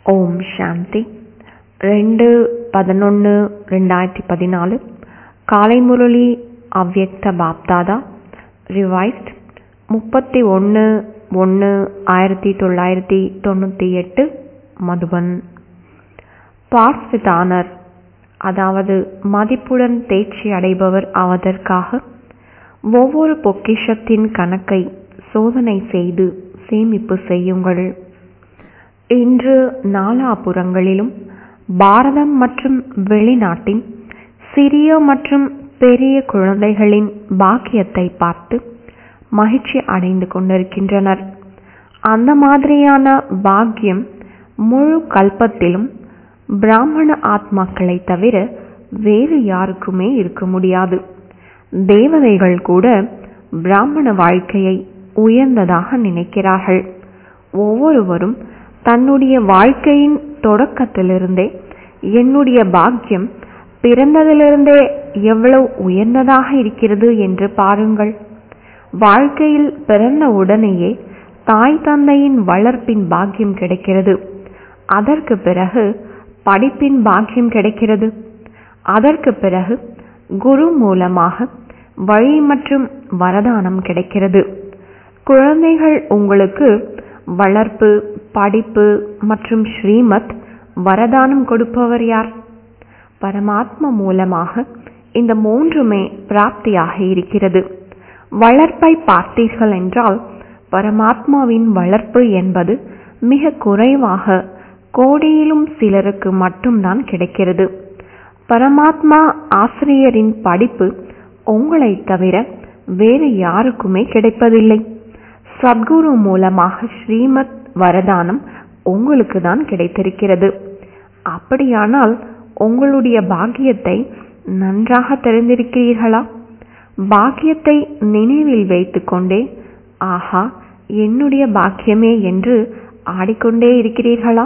ஓம் சாந்தி ரெண்டு பதினொன்று ரெண்டாயிரத்தி பதினாலு காலை முரளி அவ்யக்த பாப்தாதா ரிவைஸ்ட் முப்பத்தி ஒன்று ஒன்று ஆயிரத்தி தொள்ளாயிரத்தி தொண்ணூற்றி எட்டு மதுபன் பார்ஸ்விதானர் அதாவது மதிப்புடன் தேர்ச்சி அடைபவர் ஆவதற்காக ஒவ்வொரு பொக்கிஷத்தின் கணக்கை சோதனை செய்து சேமிப்பு செய்யுங்கள் இன்று நாலாபுறங்களிலும் பாரதம் மற்றும் வெளிநாட்டின் சிறிய மற்றும் பெரிய குழந்தைகளின் பாக்கியத்தை பார்த்து மகிழ்ச்சி அடைந்து கொண்டிருக்கின்றனர் அந்த மாதிரியான பாக்கியம் முழு கல்பத்திலும் பிராமண ஆத்மாக்களை தவிர வேறு யாருக்குமே இருக்க முடியாது தேவதைகள் கூட பிராமண வாழ்க்கையை உயர்ந்ததாக நினைக்கிறார்கள் ஒவ்வொருவரும் தன்னுடைய வாழ்க்கையின் தொடக்கத்திலிருந்தே என்னுடைய பாக்கியம் பிறந்ததிலிருந்தே எவ்வளவு உயர்ந்ததாக இருக்கிறது என்று பாருங்கள் வாழ்க்கையில் பிறந்த உடனேயே தாய் தந்தையின் வளர்ப்பின் பாக்கியம் கிடைக்கிறது அதற்கு பிறகு படிப்பின் பாக்கியம் கிடைக்கிறது அதற்கு பிறகு குரு மூலமாக வழி மற்றும் வரதானம் கிடைக்கிறது குழந்தைகள் உங்களுக்கு வளர்ப்பு படிப்பு மற்றும் ஸ்ரீமத் வரதானம் கொடுப்பவர் யார் பரமாத்மா மூலமாக இந்த மூன்றுமே பிராப்தியாக இருக்கிறது வளர்ப்பை பார்த்தீர்கள் என்றால் பரமாத்மாவின் வளர்ப்பு என்பது மிக குறைவாக கோடியிலும் சிலருக்கு மட்டும்தான் கிடைக்கிறது பரமாத்மா ஆசிரியரின் படிப்பு உங்களை தவிர வேறு யாருக்குமே கிடைப்பதில்லை சத்குரு மூலமாக ஸ்ரீமத் வரதானம் உங்களுக்கு தான் கிடைத்திருக்கிறது அப்படியானால் உங்களுடைய பாக்கியத்தை நன்றாக தெரிந்திருக்கிறீர்களா பாக்கியத்தை நினைவில் வைத்துக்கொண்டே ஆஹா என்னுடைய பாக்கியமே என்று ஆடிக்கொண்டே இருக்கிறீர்களா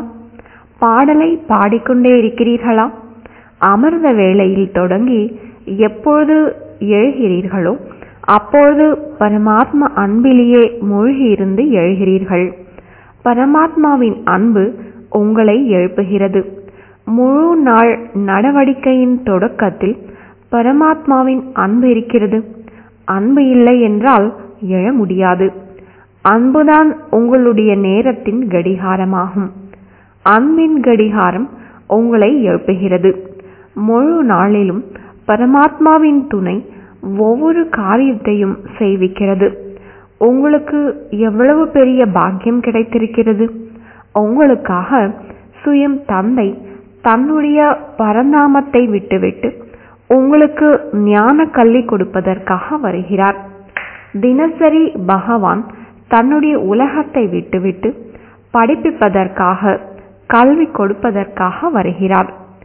பாடலை பாடிக்கொண்டே இருக்கிறீர்களா அமர்ந்த வேளையில் தொடங்கி எப்பொழுது எழுகிறீர்களோ அப்பொழுது பரமாத்மா அன்பிலேயே மூழ்கியிருந்து எழுகிறீர்கள் பரமாத்மாவின் அன்பு உங்களை எழுப்புகிறது முழு நாள் நடவடிக்கையின் தொடக்கத்தில் பரமாத்மாவின் அன்பு இருக்கிறது அன்பு இல்லை என்றால் எழ முடியாது அன்புதான் உங்களுடைய நேரத்தின் கடிகாரமாகும் அன்பின் கடிகாரம் உங்களை எழுப்புகிறது முழு நாளிலும் பரமாத்மாவின் துணை ஒவ்வொரு காரியத்தையும் செய்விக்கிறது உங்களுக்கு எவ்வளவு பெரிய பாக்கியம் கிடைத்திருக்கிறது உங்களுக்காக சுயம் தந்தை தன்னுடைய பரந்தாமத்தை விட்டுவிட்டு உங்களுக்கு ஞான கல்வி கொடுப்பதற்காக வருகிறார் தினசரி பகவான் தன்னுடைய உலகத்தை விட்டுவிட்டு படிப்பிப்பதற்காக கல்வி கொடுப்பதற்காக வருகிறார்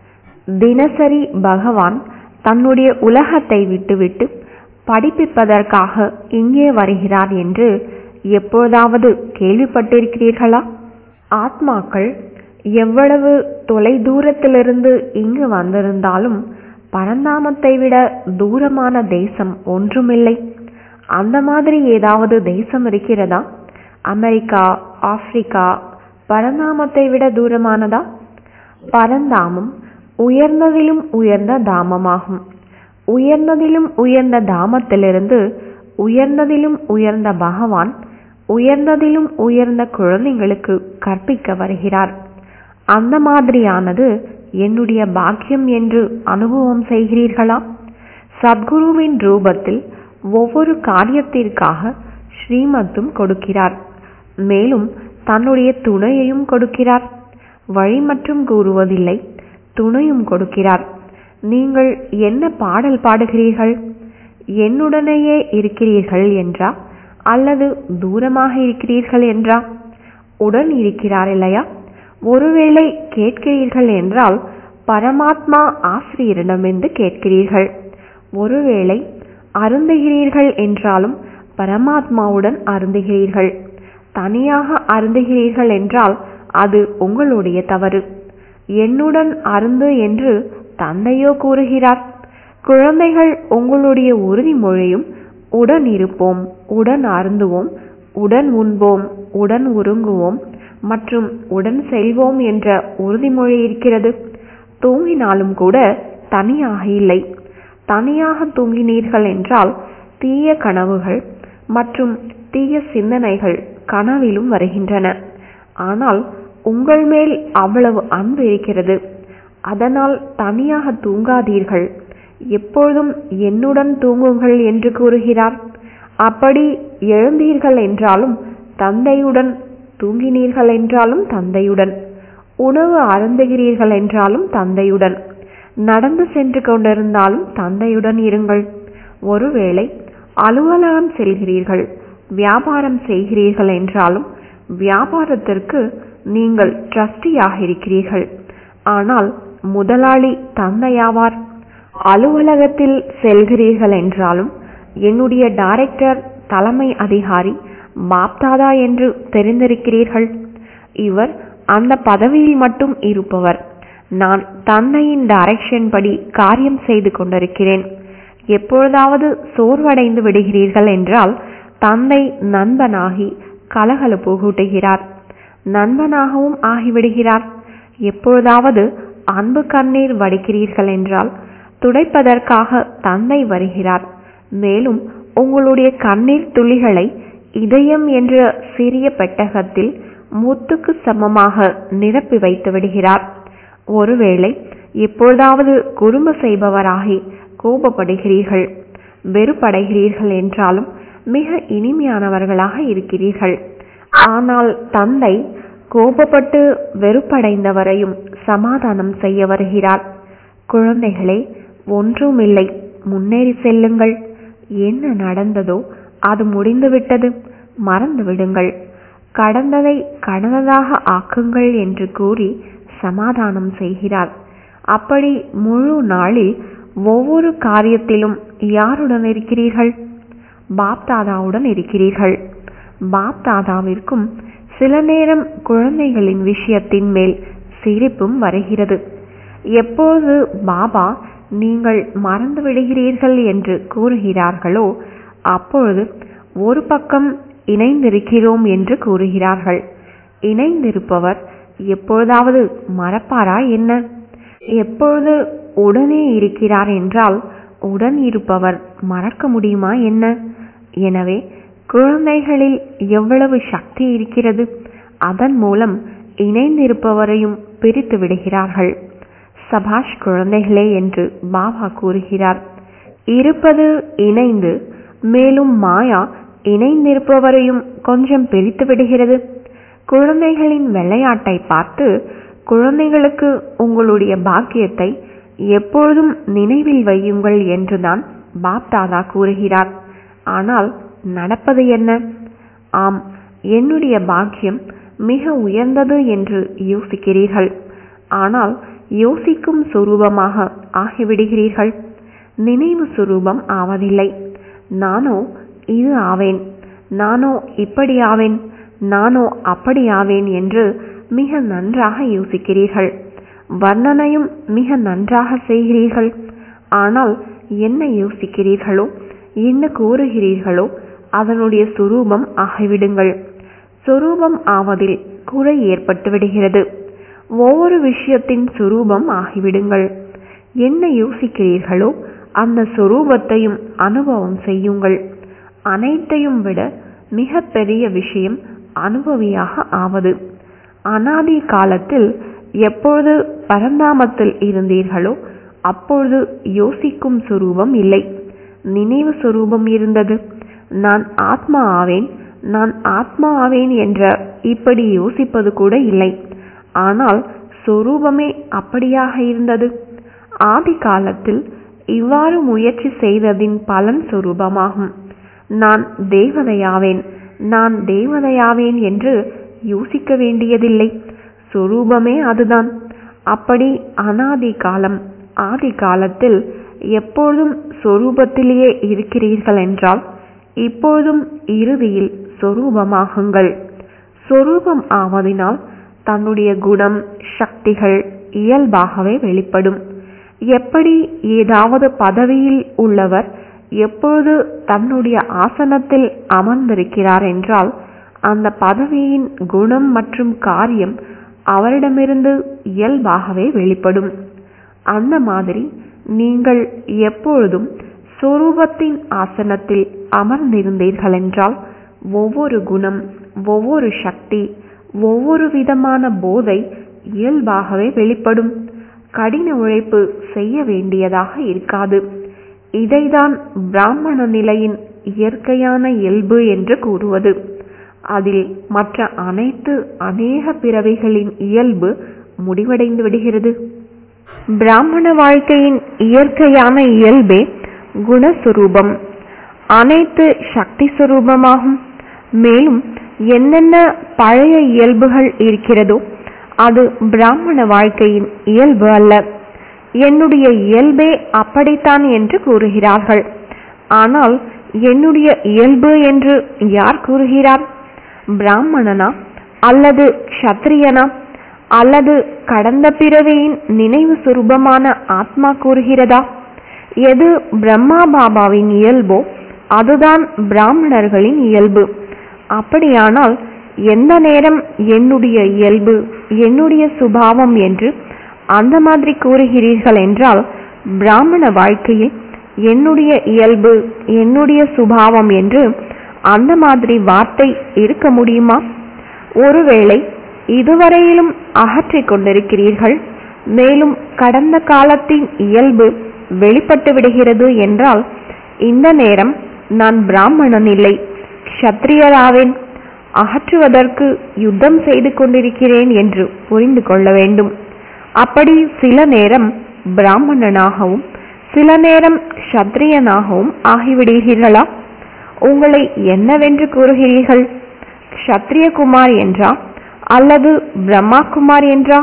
தினசரி பகவான் தன்னுடைய உலகத்தை விட்டுவிட்டு படிப்பிப்பதற்காக இங்கே வருகிறார் என்று எப்பொழுதாவது கேள்விப்பட்டிருக்கிறீர்களா ஆத்மாக்கள் எவ்வளவு தொலை தூரத்திலிருந்து இங்கு வந்திருந்தாலும் பரந்தாமத்தை விட தூரமான தேசம் ஒன்றுமில்லை அந்த மாதிரி ஏதாவது தேசம் இருக்கிறதா அமெரிக்கா ஆப்பிரிக்கா பரந்தாமத்தை விட தூரமானதா பரந்தாமம் உயர்ந்ததிலும் உயர்ந்த தாமமாகும் உயர்ந்ததிலும் உயர்ந்த தாமத்திலிருந்து உயர்ந்ததிலும் உயர்ந்த பகவான் உயர்ந்ததிலும் உயர்ந்த குழந்தைங்களுக்கு கற்பிக்க வருகிறார் அந்த மாதிரியானது என்னுடைய பாக்கியம் என்று அனுபவம் செய்கிறீர்களா சத்குருவின் ரூபத்தில் ஒவ்வொரு காரியத்திற்காக ஸ்ரீமத்தும் கொடுக்கிறார் மேலும் தன்னுடைய துணையையும் கொடுக்கிறார் வழி மற்றும் கூறுவதில்லை துணையும் கொடுக்கிறார் நீங்கள் என்ன பாடல் பாடுகிறீர்கள் என்னுடனேயே இருக்கிறீர்கள் என்றா அல்லது தூரமாக இருக்கிறீர்கள் என்றா உடன் இருக்கிறார் இல்லையா ஒருவேளை கேட்கிறீர்கள் என்றால் பரமாத்மா ஆசிரியரிடமிருந்து கேட்கிறீர்கள் ஒருவேளை அருந்துகிறீர்கள் என்றாலும் பரமாத்மாவுடன் அருந்துகிறீர்கள் தனியாக அருந்துகிறீர்கள் என்றால் அது உங்களுடைய தவறு என்னுடன் அருந்து என்று தந்தையோ கூறுகிறார் குழந்தைகள் உங்களுடைய உறுதிமொழியும் உடன் இருப்போம் உடன் அருந்துவோம் உடன் உண்போம் உடன் உறங்குவோம் மற்றும் உடன் செல்வோம் என்ற உறுதிமொழி இருக்கிறது தூங்கினாலும் கூட தனியாக இல்லை தனியாக தூங்கினீர்கள் என்றால் தீய கனவுகள் மற்றும் தீய சிந்தனைகள் கனவிலும் வருகின்றன ஆனால் உங்கள் மேல் அவ்வளவு அன்பு இருக்கிறது அதனால் தனியாக தூங்காதீர்கள் எப்பொழுதும் என்னுடன் தூங்குங்கள் என்று கூறுகிறார் அப்படி எழுந்தீர்கள் என்றாலும் தந்தையுடன் தூங்கினீர்கள் என்றாலும் தந்தையுடன் உணவு அருந்துகிறீர்கள் என்றாலும் தந்தையுடன் நடந்து சென்று கொண்டிருந்தாலும் தந்தையுடன் இருங்கள் ஒருவேளை அலுவலகம் செல்கிறீர்கள் வியாபாரம் செய்கிறீர்கள் என்றாலும் வியாபாரத்திற்கு நீங்கள் ட்ரஸ்டியாக இருக்கிறீர்கள் ஆனால் முதலாளி தந்தையாவார் அலுவலகத்தில் செல்கிறீர்கள் என்றாலும் என்னுடைய டைரக்டர் தலைமை அதிகாரி பாப்தாதா என்று தெரிந்திருக்கிறீர்கள் இவர் அந்த பதவியில் மட்டும் இருப்பவர் நான் தந்தையின் டைரக்ஷன் படி காரியம் செய்து கொண்டிருக்கிறேன் எப்பொழுதாவது சோர்வடைந்து விடுகிறீர்கள் என்றால் தந்தை நண்பனாகி கலகலப்பு கூட்டுகிறார் நண்பனாகவும் ஆகிவிடுகிறார் எப்பொழுதாவது அன்பு கண்ணீர் வடிக்கிறீர்கள் என்றால் துடைப்பதற்காக தந்தை வருகிறார் மேலும் உங்களுடைய கண்ணீர் துளிகளை இதயம் என்ற சிறிய பெட்டகத்தில் முத்துக்கு சமமாக நிரப்பி வைத்து விடுகிறார் ஒருவேளை எப்பொழுதாவது குறும்பு செய்பவராகி கோபப்படுகிறீர்கள் வெறுப்படைகிறீர்கள் என்றாலும் மிக இனிமையானவர்களாக இருக்கிறீர்கள் ஆனால் தந்தை கோபப்பட்டு வெறுப்படைந்தவரையும் சமாதானம் செய்ய வருகிறார் குழந்தைகளே ஒன்றுமில்லை முன்னேறி செல்லுங்கள் என்ன நடந்ததோ அது முடிந்துவிட்டது மறந்து விடுங்கள் கடந்ததை கடந்ததாக ஆக்குங்கள் என்று கூறி சமாதானம் செய்கிறார் அப்படி முழு நாளில் ஒவ்வொரு காரியத்திலும் யாருடன் இருக்கிறீர்கள் பாப்தாதாவுடன் இருக்கிறீர்கள் பாப்தாதாவிற்கும் சில நேரம் குழந்தைகளின் விஷயத்தின் மேல் சிரிப்பும் வருகிறது எப்போது பாபா நீங்கள் மறந்து விடுகிறீர்கள் என்று கூறுகிறார்களோ அப்பொழுது ஒரு பக்கம் இணைந்திருக்கிறோம் என்று கூறுகிறார்கள் இணைந்திருப்பவர் எப்பொழுதாவது மறப்பாரா என்ன எப்பொழுது உடனே இருக்கிறார் என்றால் உடன் இருப்பவர் மறக்க முடியுமா என்ன எனவே குழந்தைகளில் எவ்வளவு சக்தி இருக்கிறது அதன் மூலம் இணைந்திருப்பவரையும் பிரித்து விடுகிறார்கள் சபாஷ் குழந்தைகளே என்று பாபா கூறுகிறார் இருப்பது இணைந்து மேலும் மாயா இணைந்திருப்பவரையும் கொஞ்சம் பிரித்து விடுகிறது குழந்தைகளின் விளையாட்டை பார்த்து குழந்தைகளுக்கு உங்களுடைய பாக்கியத்தை எப்பொழுதும் நினைவில் வையுங்கள் என்றுதான் பாப்தாதா கூறுகிறார் ஆனால் நடப்பது என்ன ஆம் என்னுடைய பாக்கியம் மிக உயர்ந்தது என்று யோசிக்கிறீர்கள் ஆனால் யோசிக்கும் சுரூபமாக ஆகிவிடுகிறீர்கள் நினைவு சுரூபம் ஆவதில்லை நானோ இது ஆவேன் நானோ இப்படி ஆவேன் நானோ அப்படி ஆவேன் என்று மிக நன்றாக யோசிக்கிறீர்கள் வர்ணனையும் மிக நன்றாக செய்கிறீர்கள் ஆனால் என்ன யோசிக்கிறீர்களோ என்ன கூறுகிறீர்களோ அதனுடைய சுரூபம் ஆகிவிடுங்கள் சுரூபம் ஆவதில் குறை ஏற்பட்டு விடுகிறது ஒவ்வொரு விஷயத்தின் சுரூபம் ஆகிவிடுங்கள் என்ன யோசிக்கிறீர்களோ அந்த சுரூபத்தையும் அனுபவம் செய்யுங்கள் அனைத்தையும் விட மிக பெரிய விஷயம் அனுபவியாக ஆவது அனாதி காலத்தில் எப்பொழுது பரந்தாமத்தில் இருந்தீர்களோ அப்பொழுது யோசிக்கும் சுரூபம் இல்லை நினைவு சுரூபம் இருந்தது நான் ஆத்மா ஆவேன் நான் ஆத்மா ஆவேன் என்ற இப்படி யோசிப்பது கூட இல்லை ஆனால் சொரூபமே அப்படியாக இருந்தது ஆதி காலத்தில் இவ்வாறு முயற்சி செய்ததின் பலன் சொரூபமாகும் நான் தேவதையாவேன் நான் தேவதையாவேன் என்று யோசிக்க வேண்டியதில்லை சொரூபமே அதுதான் அப்படி அனாதி காலம் ஆதி காலத்தில் எப்பொழுதும் சொரூபத்திலேயே இருக்கிறீர்கள் என்றால் இப்பொழுதும் இறுதியில் சொரூபமாகுங்கள் சொரூபம் ஆவதினால் தன்னுடைய குணம் சக்திகள் இயல்பாகவே வெளிப்படும் எப்படி ஏதாவது பதவியில் உள்ளவர் எப்பொழுது தன்னுடைய ஆசனத்தில் அமர்ந்திருக்கிறார் என்றால் அந்த பதவியின் குணம் மற்றும் காரியம் அவரிடமிருந்து இயல்பாகவே வெளிப்படும் அந்த மாதிரி நீங்கள் எப்பொழுதும் சொரூபத்தின் ஆசனத்தில் அமர்ந்திருந்தீர்கள் என்றால் ஒவ்வொரு குணம் ஒவ்வொரு சக்தி ஒவ்வொரு விதமான போதை இயல்பாகவே வெளிப்படும் கடின உழைப்பு செய்ய வேண்டியதாக இருக்காது இதைதான் பிராமண நிலையின் இயற்கையான இயல்பு என்று கூறுவது அதில் மற்ற அனைத்து அநேக பிறவிகளின் இயல்பு முடிவடைந்து விடுகிறது பிராமண வாழ்க்கையின் இயற்கையான இயல்பே குணஸ்வரூபம் அனைத்து சக்தி சுரூபமாகும் மேலும் என்னென்ன பழைய இயல்புகள் இருக்கிறதோ அது பிராமண வாழ்க்கையின் இயல்பு அல்ல என்னுடைய இயல்பே அப்படித்தான் என்று கூறுகிறார்கள் ஆனால் என்னுடைய இயல்பு என்று யார் கூறுகிறார் பிராமணனா அல்லது க்ஷத்ரியனா அல்லது கடந்த பிறவியின் நினைவு சுரூபமான ஆத்மா கூறுகிறதா எது பிரம்மா பாபாவின் இயல்போ அதுதான் பிராமணர்களின் இயல்பு அப்படியானால் எந்த நேரம் என்னுடைய இயல்பு என்னுடைய சுபாவம் என்று அந்த மாதிரி கூறுகிறீர்கள் என்றால் பிராமண வாழ்க்கையில் என்னுடைய இயல்பு என்னுடைய சுபாவம் என்று அந்த மாதிரி வார்த்தை இருக்க முடியுமா ஒருவேளை இதுவரையிலும் அகற்றிக் கொண்டிருக்கிறீர்கள் மேலும் கடந்த காலத்தின் இயல்பு வெளிப்பட்டு விடுகிறது என்றால் இந்த நேரம் நான் பிராமணன் இல்லை க்ஷத்ரியராவேன் அகற்றுவதற்கு யுத்தம் செய்து கொண்டிருக்கிறேன் என்று புரிந்து கொள்ள வேண்டும் அப்படி சில நேரம் பிராமணனாகவும் சில நேரம் க்ஷத்ரியனாகவும் ஆகிவிடுகிறீர்களா உங்களை என்னவென்று கூறுகிறீர்கள் க்ஷத்ரிய குமார் என்றா அல்லது பிரம்மா குமார் என்றா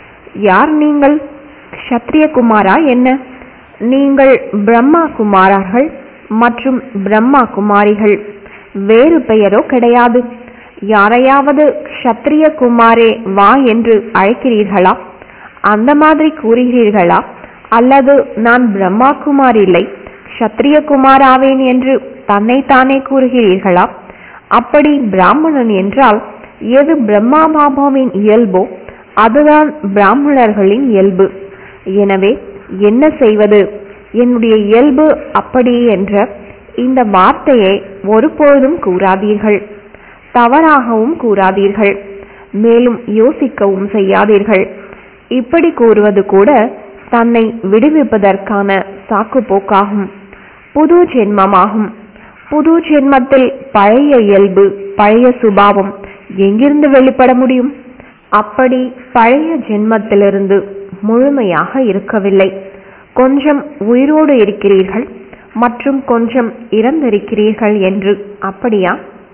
யார் நீங்கள் க்ஷத்ரிய குமாரா என்ன நீங்கள் பிரம்மா குமாரர்கள் மற்றும் பிரம்மா குமாரிகள் வேறு பெயரோ கிடையாது யாரையாவது க்ஷத்ரிய குமாரே வா என்று அழைக்கிறீர்களா அந்த மாதிரி கூறுகிறீர்களா அல்லது நான் பிரம்மா குமார் இல்லை க்ஷத்ரிய குமார் ஆவேன் என்று தன்னைத்தானே கூறுகிறீர்களா அப்படி பிராமணன் என்றால் எது பிரம்மா பாபாவின் இயல்போ அதுதான் பிராமணர்களின் இயல்பு எனவே என்ன செய்வது என்னுடைய இயல்பு அப்படி என்ற இந்த வார்த்தையை ஒருபொழுதும் கூறாதீர்கள் தவறாகவும் கூறாதீர்கள் மேலும் யோசிக்கவும் செய்யாதீர்கள் இப்படி கூறுவது கூட தன்னை விடுவிப்பதற்கான சாக்கு போக்காகும் புது ஜென்மமாகும் புது ஜென்மத்தில் பழைய இயல்பு பழைய சுபாவம் எங்கிருந்து வெளிப்பட முடியும் அப்படி பழைய ஜென்மத்திலிருந்து முழுமையாக இருக்கவில்லை கொஞ்சம் உயிரோடு இருக்கிறீர்கள் மற்றும் கொஞ்சம் இறந்திருக்கிறீர்கள் என்று அப்படியா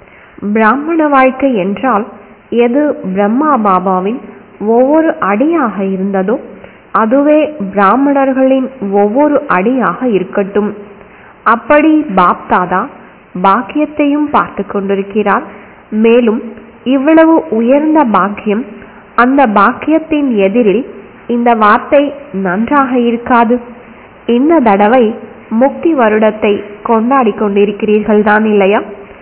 பிராமண வாழ்க்கை என்றால் எது பிரம்மா பாபாவின் ஒவ்வொரு அடியாக இருந்ததோ அதுவே பிராமணர்களின் ஒவ்வொரு அடியாக இருக்கட்டும் அப்படி பாப்தாதா பாக்கியத்தையும் பார்த்து கொண்டிருக்கிறார் மேலும் இவ்வளவு உயர்ந்த பாக்கியம் அந்த பாக்கியத்தின் எதிரில் இந்த வார்த்தை நன்றாக இருக்காது இந்த தடவை முக்தி வருடத்தை கொண்டாடி கொண்டிருக்கிறீர்கள் தான் இல்லையா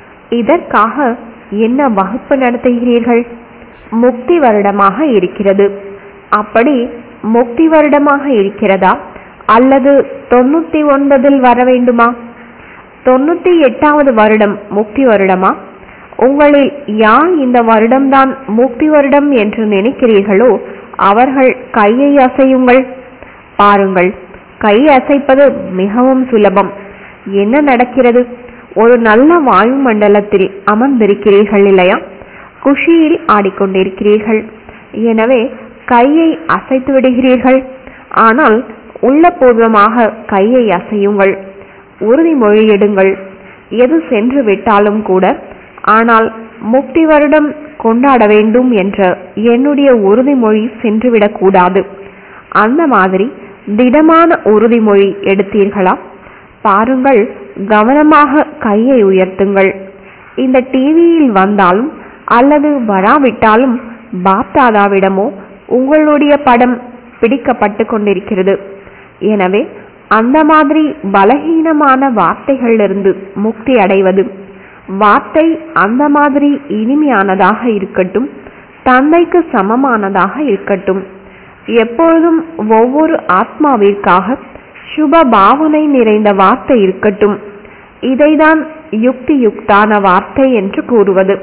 இதற்காக என்ன வகுப்பு நடத்துகிறீர்கள் முக்தி வருடமாக இருக்கிறது அப்படி முக்தி வருடமாக இருக்கிறதா அல்லது தொண்ணூத்தி ஒன்பதில் வர வேண்டுமா தொண்ணூத்தி எட்டாவது வருடம் முக்தி வருடமா உங்களில் யார் இந்த வருடம்தான் முக்தி வருடம் என்று நினைக்கிறீர்களோ அவர்கள் கையை அசையுங்கள் பாருங்கள் கை அசைப்பது மிகவும் சுலபம் என்ன நடக்கிறது ஒரு நல்ல வாயுமண்டலத்தில் அமர்ந்திருக்கிறீர்கள் இல்லையா குஷியில் ஆடிக்கொண்டிருக்கிறீர்கள் எனவே கையை அசைத்து விடுகிறீர்கள் ஆனால் உள்ளபூர்வமாக கையை அசையுங்கள் உறுதிமொழி எடுங்கள் எது சென்று விட்டாலும் கூட ஆனால் முக்தி வருடம் கொண்டாட வேண்டும் என்ற என்னுடைய உறுதிமொழி சென்றுவிடக்கூடாது அந்த மாதிரி திடமான உறுதிமொழி எடுத்தீர்களா பாருங்கள் கவனமாக கையை உயர்த்துங்கள் இந்த டிவியில் வந்தாலும் அல்லது வராவிட்டாலும் பாப்தாதாவிடமோ உங்களுடைய படம் பிடிக்கப்பட்டு கொண்டிருக்கிறது எனவே அந்த மாதிரி பலகீனமான வார்த்தைகளிலிருந்து முக்தி அடைவது வார்த்தை அந்த மாதிரி இனிமையானதாக இருக்கட்டும் தந்தைக்கு சமமானதாக இருக்கட்டும் எப்பொழுதும் ஒவ்வொரு ஆத்மாவிற்காக சுப பாவனை நிறைந்த வார்த்தை இருக்கட்டும் இதைதான் யுக்தி யுக்தான வார்த்தை என்று கூறுவது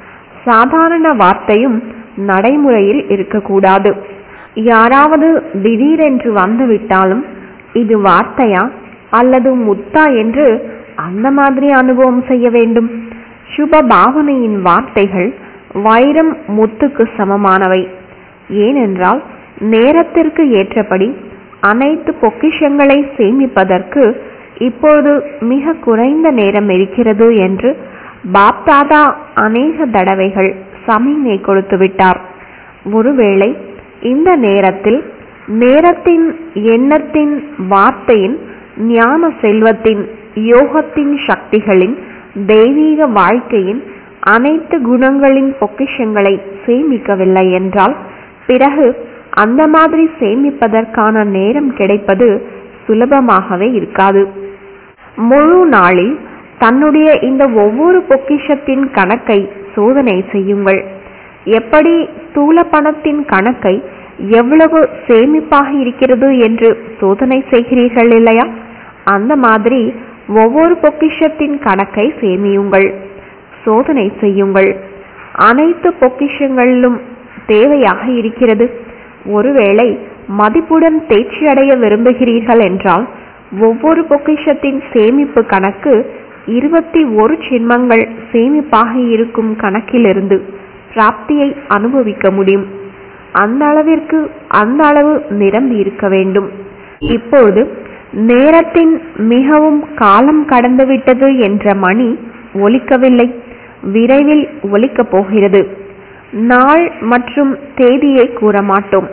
சாதாரண வார்த்தையும் நடைமுறையில் இருக்கக்கூடாது யாராவது திடீரென்று வந்துவிட்டாலும் இது வார்த்தையா அல்லது முத்தா என்று அந்த மாதிரி அனுபவம் செய்ய வேண்டும் சுப பாவனையின் வார்த்தைகள் வைரம் முத்துக்கு சமமானவை ஏனென்றால் நேரத்திற்கு ஏற்றபடி அனைத்து பொக்கிஷங்களை சேமிப்பதற்கு இப்பொழுது மிக குறைந்த நேரம் இருக்கிறது என்று பாப்தாதா அநேக தடவைகள் சமிஞை கொடுத்து விட்டார் ஒருவேளை இந்த நேரத்தில் நேரத்தின் எண்ணத்தின் வார்த்தையின் ஞான செல்வத்தின் யோகத்தின் சக்திகளின் தெய்வீக வாழ்க்கையின் அனைத்து குணங்களின் பொக்கிஷங்களை சேமிக்கவில்லை என்றால் பிறகு அந்த மாதிரி சேமிப்பதற்கான நேரம் கிடைப்பது சுலபமாகவே இருக்காது முழு நாளில் தன்னுடைய இந்த ஒவ்வொரு பொக்கிஷத்தின் கணக்கை சோதனை செய்யுங்கள் எப்படி ஸ்தூல பணத்தின் கணக்கை எவ்வளவு சேமிப்பாக இருக்கிறது என்று சோதனை செய்கிறீர்கள் இல்லையா அந்த மாதிரி ஒவ்வொரு பொக்கிஷத்தின் கணக்கை சேமியுங்கள் சோதனை செய்யுங்கள் அனைத்து பொக்கிஷங்களிலும் தேவையாக இருக்கிறது ஒருவேளை மதிப்புடன் தேர்ச்சி அடைய விரும்புகிறீர்கள் என்றால் ஒவ்வொரு பொக்கிஷத்தின் சேமிப்பு கணக்கு இருபத்தி ஒரு சின்மங்கள் சேமிப்பாக இருக்கும் கணக்கிலிருந்து பிராப்தியை அனுபவிக்க முடியும் அந்த அளவிற்கு அந்த அளவு நிரம்பி இருக்க வேண்டும் இப்பொழுது நேரத்தின் மிகவும் காலம் கடந்துவிட்டது என்ற மணி ஒலிக்கவில்லை விரைவில் ஒலிக்கப் போகிறது நாள் மற்றும் தேதியை கூற மாட்டோம்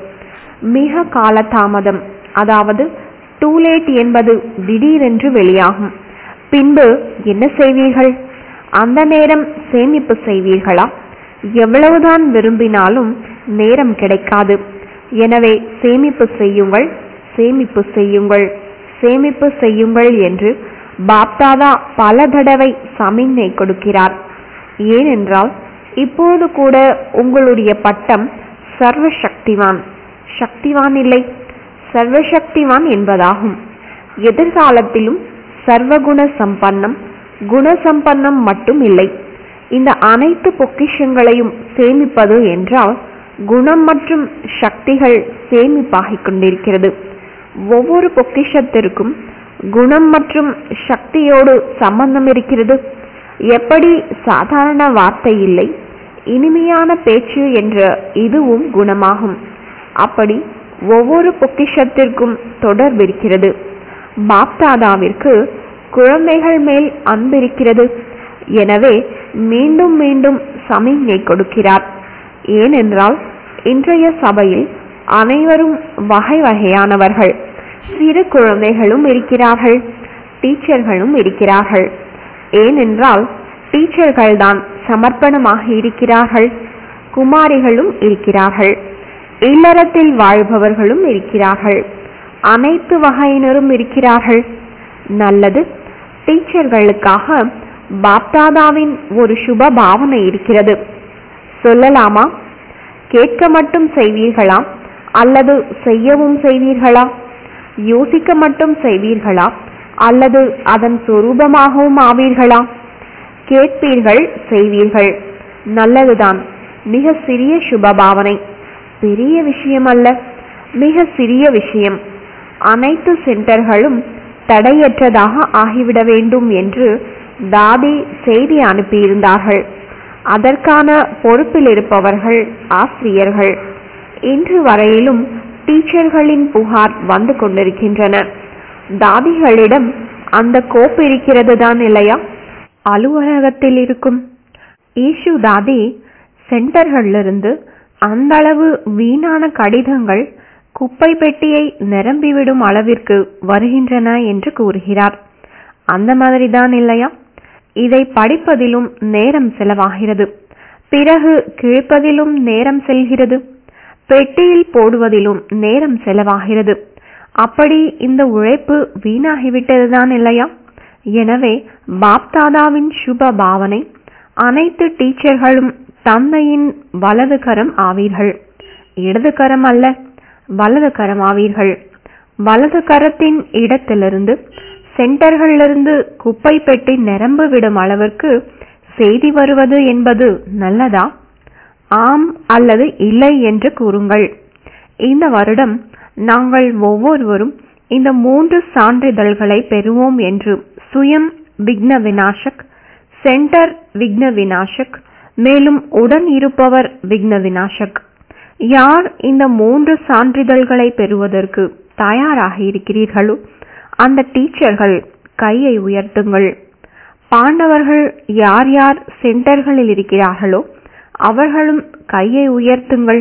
மிக காலதாமதம் அதாவது டூ லேட் என்பது திடீரென்று வெளியாகும் பின்பு என்ன செய்வீர்கள் அந்த நேரம் சேமிப்பு செய்வீர்களா எவ்வளவுதான் விரும்பினாலும் நேரம் கிடைக்காது எனவே சேமிப்பு செய்யுங்கள் சேமிப்பு செய்யுங்கள் சேமிப்பு செய்யுங்கள் என்று பாப்தாதா பல தடவை சமிஞ்ஞை கொடுக்கிறார் ஏனென்றால் இப்போது கூட உங்களுடைய பட்டம் சர்வ சக்திவான் சக்திவான் இல்லை சர்வசக்திவான் என்பதாகும் எதிர்காலத்திலும் சர்வகுண சம்பன்னம் குணசம்பன்னம் மட்டும் இல்லை இந்த அனைத்து பொக்கிஷங்களையும் சேமிப்பது என்றால் குணம் மற்றும் சக்திகள் சேமிப்பாகிக் கொண்டிருக்கிறது ஒவ்வொரு பொக்கிஷத்திற்கும் குணம் மற்றும் சக்தியோடு சம்பந்தம் இருக்கிறது எப்படி சாதாரண வார்த்தை இல்லை இனிமையான பேச்சு என்ற இதுவும் குணமாகும் அப்படி ஒவ்வொரு பொக்கிஷத்திற்கும் தொடர்பிருக்கிறது பாப்தாதாவிற்கு குழந்தைகள் மேல் அன்பிருக்கிறது எனவே மீண்டும் மீண்டும் சமிஞ்ஞை கொடுக்கிறார் ஏனென்றால் இன்றைய சபையில் அனைவரும் வகை வகையானவர்கள் சிறு குழந்தைகளும் இருக்கிறார்கள் டீச்சர்களும் இருக்கிறார்கள் ஏனென்றால் டீச்சர்கள் தான் சமர்ப்பணமாக இருக்கிறார்கள் குமாரிகளும் இருக்கிறார்கள் இல்லறத்தில் வாழ்பவர்களும் இருக்கிறார்கள் அனைத்து வகையினரும் இருக்கிறார்கள் நல்லது டீச்சர்களுக்காக பாப்தாதாவின் ஒரு சுப பாவனை இருக்கிறது சொல்லலாமா கேட்க மட்டும் செய்வீர்களா அல்லது செய்யவும் செய்வீர்களா யோசிக்க மட்டும் செய்வீர்களா அல்லது அதன் சொரூபமாகவும் ஆவீர்களா கேட்பீர்கள் செய்வீர்கள் நல்லதுதான் மிக சிறிய சுப பாவனை பெரிய விஷயம் அல்ல மிக சிறிய விஷயம் அனைத்து சென்டர்களும் தடையற்றதாக ஆகிவிட வேண்டும் என்று தாதி செய்தி அனுப்பியிருந்தார்கள் அதற்கான பொறுப்பில் இருப்பவர்கள் ஆசிரியர்கள் இன்று வரையிலும் டீச்சர்களின் புகார் வந்து கொண்டிருக்கின்றன தாதிகளிடம் அந்த கோப்பு இருக்கிறது தான் இல்லையா அலுவலகத்தில் இருக்கும் ஈஷு தாதி சென்டர்களிலிருந்து அந்த அளவு வீணான கடிதங்கள் குப்பை பெட்டியை நிரம்பிவிடும் அளவிற்கு வருகின்றன என்று கூறுகிறார் அந்த மாதிரிதான் இல்லையா இதை படிப்பதிலும் நேரம் செலவாகிறது பிறகு கிழிப்பதிலும் நேரம் செல்கிறது பெட்டியில் போடுவதிலும் நேரம் செலவாகிறது அப்படி இந்த உழைப்பு வீணாகிவிட்டதுதான் இல்லையா எனவே பாப்தாதாவின் சுப பாவனை அனைத்து டீச்சர்களும் தந்தையின் வலது கரம் ஆவீர்கள் இடது கரம் அல்ல வலது கரம் ஆவீர்கள் வலது கரத்தின் இடத்திலிருந்து சென்டர்களிலிருந்து குப்பை பெட்டி நிரம்பு விடும் அளவிற்கு செய்தி வருவது என்பது நல்லதா ஆம் அல்லது இல்லை என்று கூறுங்கள் இந்த வருடம் நாங்கள் ஒவ்வொருவரும் இந்த மூன்று சான்றிதழ்களை பெறுவோம் என்று சுயம் விக்ன விநாசக் சென்டர் விக்ன விநாசக் மேலும் உடன் இருப்பவர் விக்ன விநாசக் யார் இந்த மூன்று சான்றிதழ்களை பெறுவதற்கு தயாராக இருக்கிறீர்களோ அந்த டீச்சர்கள் கையை உயர்த்துங்கள் பாண்டவர்கள் யார் யார் சென்டர்களில் இருக்கிறார்களோ அவர்களும் கையை உயர்த்துங்கள்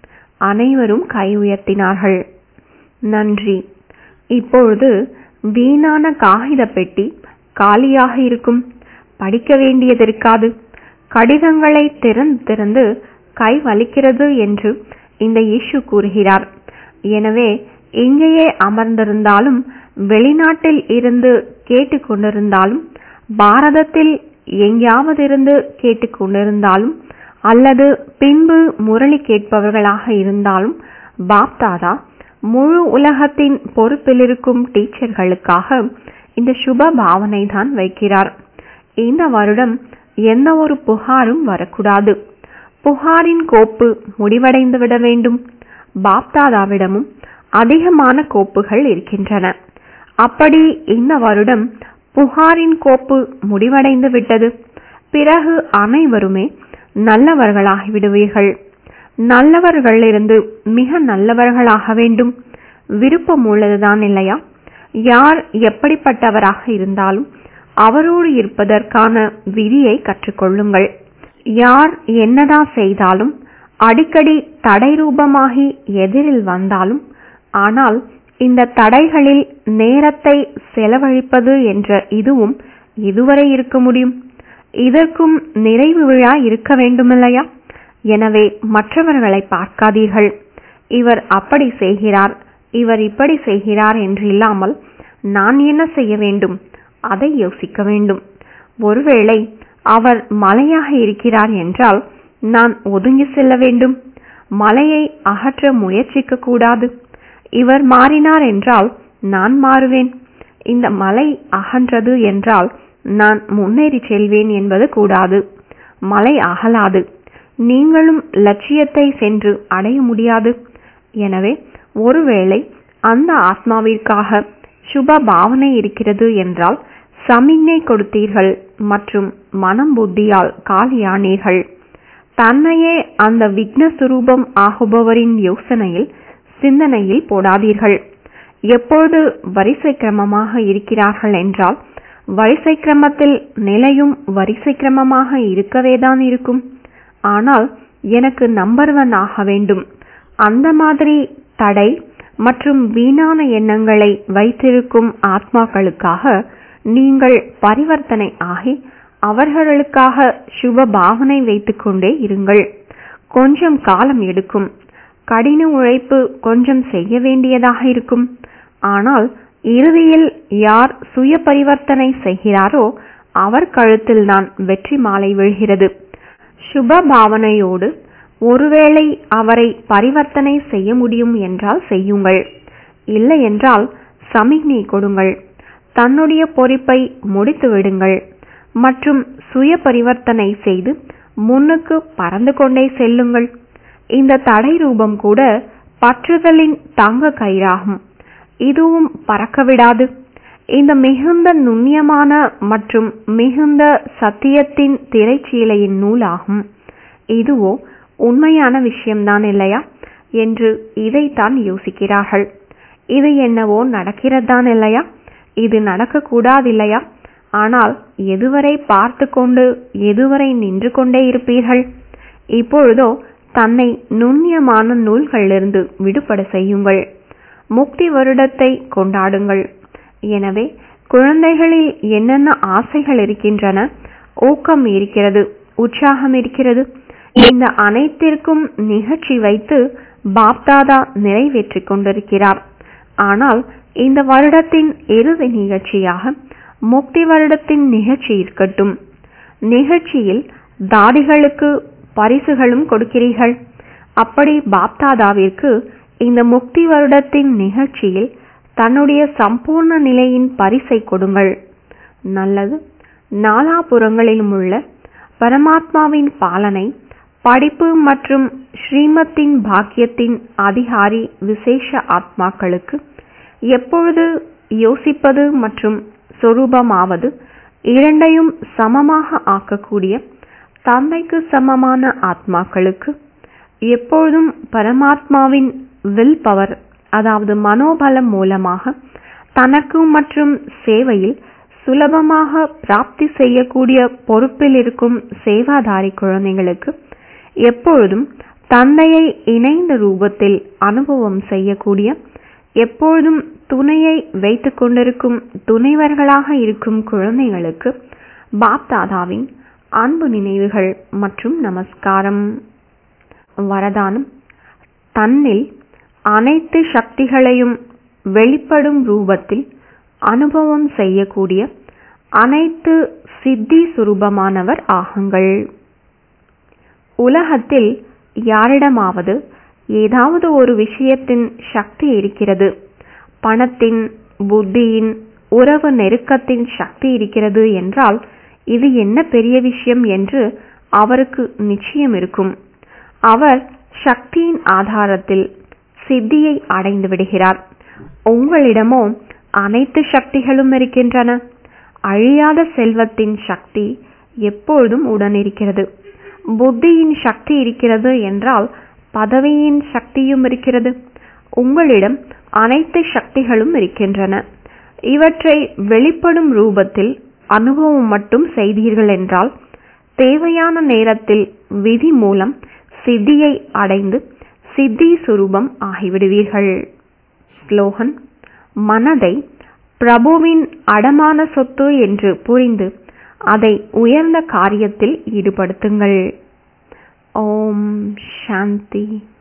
அனைவரும் கை உயர்த்தினார்கள் நன்றி இப்பொழுது வீணான காகித பெட்டி காலியாக இருக்கும் படிக்க வேண்டியதிருக்காது கடிதங்களை திறந்து திறந்து கை வலிக்கிறது என்று இந்த இஷு கூறுகிறார் எனவே இங்கேயே அமர்ந்திருந்தாலும் வெளிநாட்டில் இருந்து கேட்டுக்கொண்டிருந்தாலும் பாரதத்தில் எங்கேயாவது இருந்து கேட்டுக்கொண்டிருந்தாலும் அல்லது பின்பு முரளி கேட்பவர்களாக இருந்தாலும் பாப்தாதா முழு உலகத்தின் பொறுப்பில் இருக்கும் டீச்சர்களுக்காக இந்த சுப பாவனை தான் வைக்கிறார் இந்த வருடம் எந்த ஒரு புகாரும் வரக்கூடாது புகாரின் கோப்பு முடிவடைந்து விட வேண்டும் பாப்தாதாவிடமும் அதிகமான கோப்புகள் இருக்கின்றன அப்படி இந்த வருடம் புகாரின் கோப்பு முடிவடைந்து விட்டது பிறகு அனைவருமே நல்லவர்களாகி விடுவீர்கள் நல்லவர்களிலிருந்து மிக நல்லவர்களாக வேண்டும் விருப்பம் உள்ளதுதான் இல்லையா யார் எப்படிப்பட்டவராக இருந்தாலும் அவரோடு இருப்பதற்கான விதியை கற்றுக்கொள்ளுங்கள் யார் என்னதான் செய்தாலும் அடிக்கடி தடை ரூபமாகி எதிரில் வந்தாலும் ஆனால் இந்த தடைகளில் நேரத்தை செலவழிப்பது என்ற இதுவும் இதுவரை இருக்க முடியும் இதற்கும் நிறைவு விழா இருக்க வேண்டுமில்லையா எனவே மற்றவர்களை பார்க்காதீர்கள் இவர் அப்படி செய்கிறார் இவர் இப்படி செய்கிறார் என்று இல்லாமல் நான் என்ன செய்ய வேண்டும் அதை யோசிக்க வேண்டும் ஒருவேளை அவர் மலையாக இருக்கிறார் என்றால் நான் ஒதுங்கி செல்ல வேண்டும் மலையை அகற்ற முயற்சிக்க கூடாது இவர் மாறினார் என்றால் நான் மாறுவேன் இந்த மலை அகன்றது என்றால் நான் முன்னேறி செல்வேன் என்பது கூடாது மலை அகலாது நீங்களும் லட்சியத்தை சென்று அடைய முடியாது எனவே ஒருவேளை அந்த ஆத்மாவிற்காக சுப பாவனை இருக்கிறது என்றால் சமிக்ஞை கொடுத்தீர்கள் மற்றும் மனம் புத்தியால் காலியானீர்கள் தன்னையே அந்த விக்ன சுரூபம் ஆகுபவரின் யோசனையில் சிந்தனையில் போடாதீர்கள் எப்பொழுது வரிசை கிரமமாக இருக்கிறார்கள் என்றால் வரிசை கிரமத்தில் நிலையும் வரிசை கிரமமாக இருக்கவேதான் இருக்கும் ஆனால் எனக்கு நம்பர் ஒன் ஆக வேண்டும் அந்த மாதிரி தடை மற்றும் வீணான எண்ணங்களை வைத்திருக்கும் ஆத்மாக்களுக்காக நீங்கள் பரிவர்த்தனை ஆகி அவர்களுக்காக சுப பாவனை வைத்துக்கொண்டே இருங்கள் கொஞ்சம் காலம் எடுக்கும் கடின உழைப்பு கொஞ்சம் செய்ய வேண்டியதாக இருக்கும் ஆனால் இறுதியில் யார் சுய பரிவர்த்தனை செய்கிறாரோ அவர் கழுத்தில் தான் வெற்றி மாலை விழுகிறது சுப பாவனையோடு ஒருவேளை அவரை பரிவர்த்தனை செய்ய முடியும் என்றால் செய்யுங்கள் இல்லை என்றால் சமிக்ஞை கொடுங்கள் தன்னுடைய பொறுப்பை முடித்து விடுங்கள் மற்றும் சுய பரிவர்த்தனை செய்து முன்னுக்கு பறந்து கொண்டே செல்லுங்கள் இந்த தடை ரூபம் கூட பற்றுதலின் தங்க கயிறாகும் இதுவும் பறக்க விடாது இந்த மிகுந்த நுண்ணியமான மற்றும் மிகுந்த சத்தியத்தின் திரைச்சீலையின் நூலாகும் இதுவோ உண்மையான விஷயம்தான் இல்லையா என்று இதைத்தான் யோசிக்கிறார்கள் இது என்னவோ நடக்கிறதான் இல்லையா இது நடக்கக்கூடாதில்லையா ஆனால் எதுவரை பார்த்து கொண்டு எதுவரை நின்று கொண்டே இருப்பீர்கள் இப்பொழுதோ தன்னை நுண்ணியமான நூல்களிலிருந்து விடுபட செய்யுங்கள் முக்தி வருடத்தை கொண்டாடுங்கள் எனவே குழந்தைகளில் என்னென்ன ஆசைகள் இருக்கின்றன ஊக்கம் இருக்கிறது உற்சாகம் இருக்கிறது இந்த அனைத்திற்கும் நிகழ்ச்சி வைத்து பாப்தாதா நிறைவேற்றிக் கொண்டிருக்கிறார் ஆனால் இந்த வருடத்தின் இறுதி நிகழ்ச்சியாக முக்தி வருடத்தின் நிகழ்ச்சி இருக்கட்டும் நிகழ்ச்சியில் தாடிகளுக்கு பரிசுகளும் கொடுக்கிறீர்கள் அப்படி பாப்தாதாவிற்கு இந்த முக்தி வருடத்தின் நிகழ்ச்சியில் தன்னுடைய சம்பூர்ண நிலையின் பரிசை கொடுங்கள் நல்லது நாலாபுறங்களிலும் உள்ள பரமாத்மாவின் பாலனை படிப்பு மற்றும் ஸ்ரீமத்தின் பாக்கியத்தின் அதிகாரி விசேஷ ஆத்மாக்களுக்கு எப்பொழுது யோசிப்பது மற்றும் சொரூபமாவது இரண்டையும் சமமாக ஆக்கக்கூடிய தந்தைக்கு சமமான ஆத்மாக்களுக்கு எப்பொழுதும் பரமாத்மாவின் வில் பவர் அதாவது மனோபலம் மூலமாக தனக்கு மற்றும் சேவையில் சுலபமாக பிராப்தி செய்யக்கூடிய பொறுப்பில் இருக்கும் சேவாதாரி குழந்தைகளுக்கு எப்பொழுதும் தந்தையை இணைந்த ரூபத்தில் அனுபவம் செய்யக்கூடிய எப்பொழுதும் துணையை வைத்துக் கொண்டிருக்கும் துணைவர்களாக இருக்கும் குழந்தைகளுக்கு பாப்தாதாவின் அன்பு நினைவுகள் மற்றும் நமஸ்காரம் வரதானம் தன்னில் அனைத்து சக்திகளையும் வெளிப்படும் ரூபத்தில் அனுபவம் செய்யக்கூடிய அனைத்து சித்தி சுரூபமானவர் ஆகுங்கள் உலகத்தில் யாரிடமாவது ஏதாவது ஒரு விஷயத்தின் சக்தி இருக்கிறது பணத்தின் புத்தியின் உறவு நெருக்கத்தின் சக்தி இருக்கிறது என்றால் இது என்ன பெரிய விஷயம் என்று அவருக்கு நிச்சயம் இருக்கும் அவர் சக்தியின் ஆதாரத்தில் சித்தியை அடைந்து விடுகிறார் உங்களிடமோ அனைத்து சக்திகளும் இருக்கின்றன அழியாத செல்வத்தின் சக்தி எப்பொழுதும் உடன் இருக்கிறது புத்தியின் சக்தி இருக்கிறது என்றால் பதவியின் சக்தியும் இருக்கிறது உங்களிடம் அனைத்து சக்திகளும் இருக்கின்றன இவற்றை வெளிப்படும் ரூபத்தில் அனுபவம் மட்டும் செய்தீர்கள் என்றால் தேவையான நேரத்தில் விதி மூலம் சித்தியை அடைந்து சித்தி சுரூபம் ஆகிவிடுவீர்கள் ஸ்லோகன் மனதை பிரபுவின் அடமான சொத்து என்று புரிந்து அதை உயர்ந்த காரியத்தில் ஈடுபடுத்துங்கள் ஓம் சாந்தி